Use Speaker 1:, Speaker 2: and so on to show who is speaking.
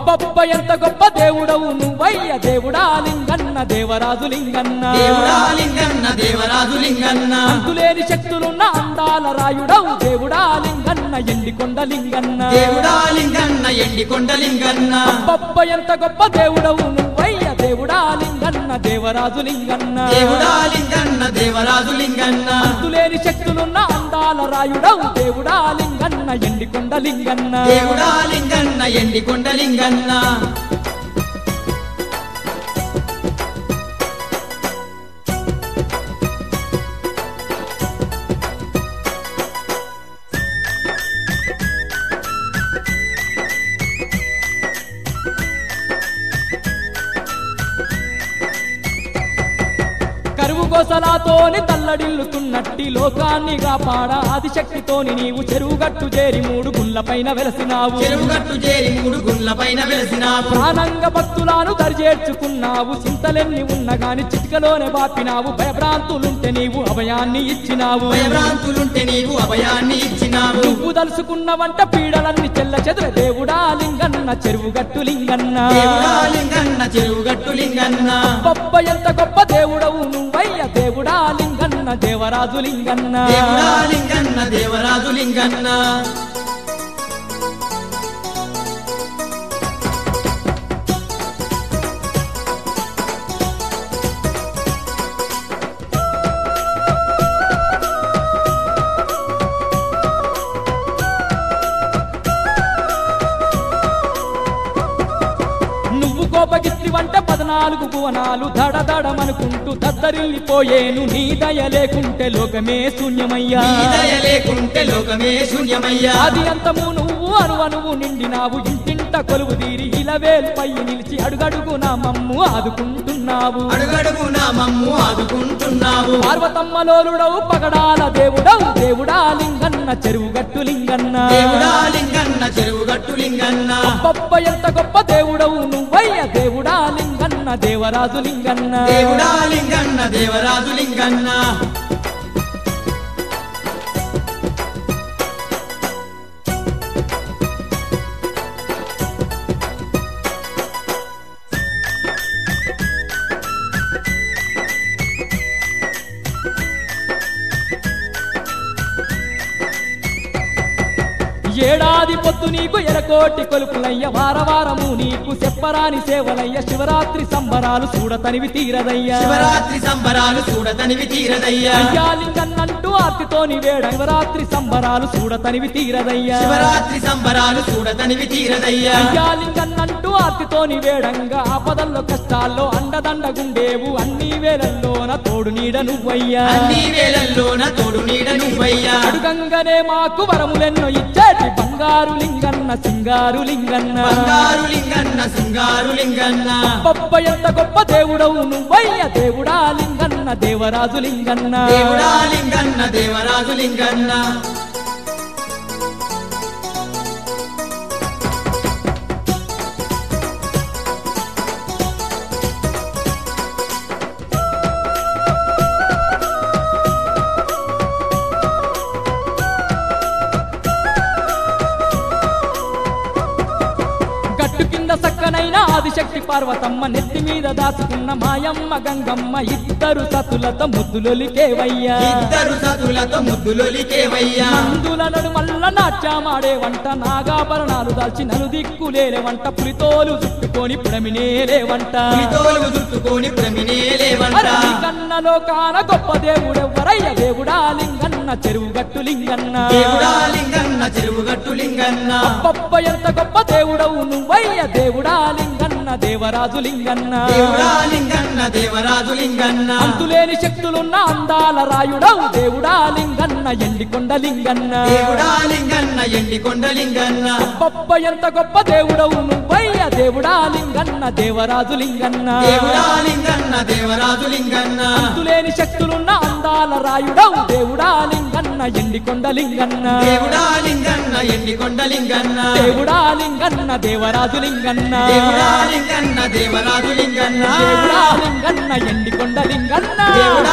Speaker 1: అబ్బబ్బ ఎంత గొప్ప దేవుడవు నువ్వయ్య దేవుడా లింగన్న దేవరాజు లింగన్న
Speaker 2: దేవుడా లింగన్న దేవరాజు లింగన్న
Speaker 1: అంతులేని శక్తులున్న అందాల రాయుడవు దేవుడా లింగన్న ఎండికొండ లింగన్న
Speaker 2: దేవుడా లింగన్న ఎండికొండ లింగన్న
Speaker 1: అబ్బబ్బ ఎంత గొప్ప దేవుడవు నువ్వయ్య దేవుడా లింగన్న దేవరాజు లింగన్న
Speaker 2: దేవుడా లింగన్న దేవరాజు లింగన్న
Speaker 1: అంతులేని శక్తులున్న అందాల రాయుడవు దేవుడా లింగన్న ఎండికొండ లింగన్న
Speaker 2: దేవుడా లింగన్న ఎండికొండ లింగన్న
Speaker 1: కరువు గోసలాతోని తల్లడిల్లుతున్నట్టి లోకాన్ని కాపాడ ఆదిశక్తితోని నీవు చెరువుగట్టు చేరి మూడు గుళ్ళపైన వెలసినావు
Speaker 2: చెరువుగట్టు చేరి మూడు గుండ్ల పైన వెలిసినావు
Speaker 1: ప్రాణంగ భక్తులను దరిచేర్చుకున్నావు చింతలెన్ని ఉన్న గాని చిటికలోనే బాపినావు భయభ్రాంతులుంటే నీవు అభయాన్ని ఇచ్చినావు
Speaker 2: భయభ్రాంతులుంటే నీవు అభయాన్ని ఇచ్చినావు
Speaker 1: నువ్వు దలుసుకున్న వంట పీడలన్నీ చెల్ల చెదుర దేవుడా లింగన్న చెరువుగట్టు లింగన్న
Speaker 2: దేవుడా లింగన్న చెరువుగట్టు లింగన్న
Speaker 1: గొప్ప ఎంత గొప్ప దేవుడవు నువ్వయ్య దేవుడా లింగన్న దేవరాజు లింగన్న
Speaker 2: దేవుడా లింగన్న దేవరాజు లింగన్న
Speaker 1: నువ్వు కోపగిత్రి వంట పద్నాలుగు భువనాలు దడ దడమనుకుంటూ దద్దరిల్లిపోయేను నీ దయ లేకుంటే లోకమే శూన్యమయ్యా
Speaker 2: నీ దయ లేకుంటే లోకమే శూన్యమయ్యా
Speaker 1: ఆది అంతము నువ్వు అణువణువు నిండినావు ఇంటింట కొలువు తీరి ఇలవేల్పై నిలిచి అడుగడుగు నా మమ్ము ఆదుకుంటున్నావు
Speaker 2: అడుగడుగు నా మమ్ము ఆదుకుంటున్నావు
Speaker 1: పార్వతమ్మలోలుడవు పగడాల దేవుడవు దేవుడా లింగన్న చెరువుగట్టు లింగన్న
Speaker 2: దేవుడా లింగన్న చెరువుగట్టు లింగన్న
Speaker 1: గొప్ప ఎంత గొప్ప దేవుడవు నువ్వయ్య దేవుడా లింగన్న దేవరాజు లింగన్న
Speaker 2: దేవుడా లింగన్న దేవరాజు లింగన్న
Speaker 1: ఏడాది పొద్దు నీకు ఎరకోటి కొలుపులయ్య వారవారము నీకు చెప్పరాని సేవలయ్య శివరాత్రి సంబరాలు చూడతనివి తీరదయ్యా
Speaker 2: శివరాత్రి సంబరాలు చూడతనివి తీరదయ్యా
Speaker 1: అయ్యా లింగన్నంటూ ఆర్తితోని వేడ శివరాత్రి సంబరాలు చూడతనివి తీరదయ్యా
Speaker 2: శివరాత్రి సంబరాలు చూడతనివి తీరదయ్యా
Speaker 1: అయ్యా లింగన్నంటూ ఆర్తితోని వేడంగా ఆపదల్లో కష్టాల్లో అండదండగుండేవు అన్ని వేలల్లోన తోడు నీడ నువ్వయ్యా
Speaker 2: అన్ని వేళల్లోన తోడు నీడ నువ్వయ్యా
Speaker 1: అడుగంగనే మాకు వరములెన్నో ఇచ్చేటి బంగారు లింగన్న సింగారు లింగన్న
Speaker 2: బంగారు లింగన్న సింగారు లింగన్న
Speaker 1: గొప్ప ఎంత గొప్ప దేవుడవు నువ్వయ్య దేవుడా లింగన్న దేవరాజు లింగన్న
Speaker 2: దేవుడా లింగన్న దేవరాజు లింగన్న
Speaker 1: గట్టు కింద సక్కనైన ఆదిశక్తి పార్వతమ్మ నెత్తి మీద దాచుకున్న మాయమ్మ గంగమ్మ ఇద్దరు సతులతో ముద్దులొలికేవయ్యా
Speaker 2: ఇద్దరు సతులతో ముద్దులొలికేవయ్యా
Speaker 1: మందుల నడుమల్ల నాట్యమాడే వంట నాగాభరణాలు దాల్చి నలు దిక్కులేని వంట పులితోలు చుట్టుకొని పుడమినేలే వంట
Speaker 2: పులితోలు చుట్టుకొని ప్రమినేలేవంట
Speaker 1: కన్నలో కాన గొప్ప దేవుడెవ్వరయ్య దేవుడా లింగన్న చెరువు గట్టు లింగన్న
Speaker 2: దేవుడా లింగన్న చెరువుగట్టు లింగన్న
Speaker 1: గొప్ప ఎంత గొప్ప దేవుడవు నువ్వయ్య దేవుడా లింగన్న దేవరాజు లింగన్న
Speaker 2: దేవుడా లింగన్న దేవరాజు లింగన్న
Speaker 1: అంతులేని శక్తులున్న అందాల రాయుడవు దేవుడా లింగన్న ఎండికొండ లింగన్న
Speaker 2: దేవుడా లింగన్న ఎండికొండ లింగన్న
Speaker 1: గొప్ప ఎంత గొప్ప దేవుడవు నువ్వయ్య దేవుడా లింగన్న దేవరాజు లింగన్న
Speaker 2: దేవుడా లింగన్న దేవరాజు లింగన్న
Speaker 1: అంతులేని శక్తులున్న అందాల రాయుడవు దేవుడా లింగన్న ఎండికొండ లింగన్న
Speaker 2: దేవుడా లింగన్న ఎండికొండ లింగన్న
Speaker 1: దేవుడా లింగన్న దేవరాజు లింగన్న
Speaker 2: దేవుడా లింగన్న దేవరాజు లింగన్న
Speaker 1: దేవుడా లింగన్న ఎండికొండ లింగన్న
Speaker 2: దేవుడా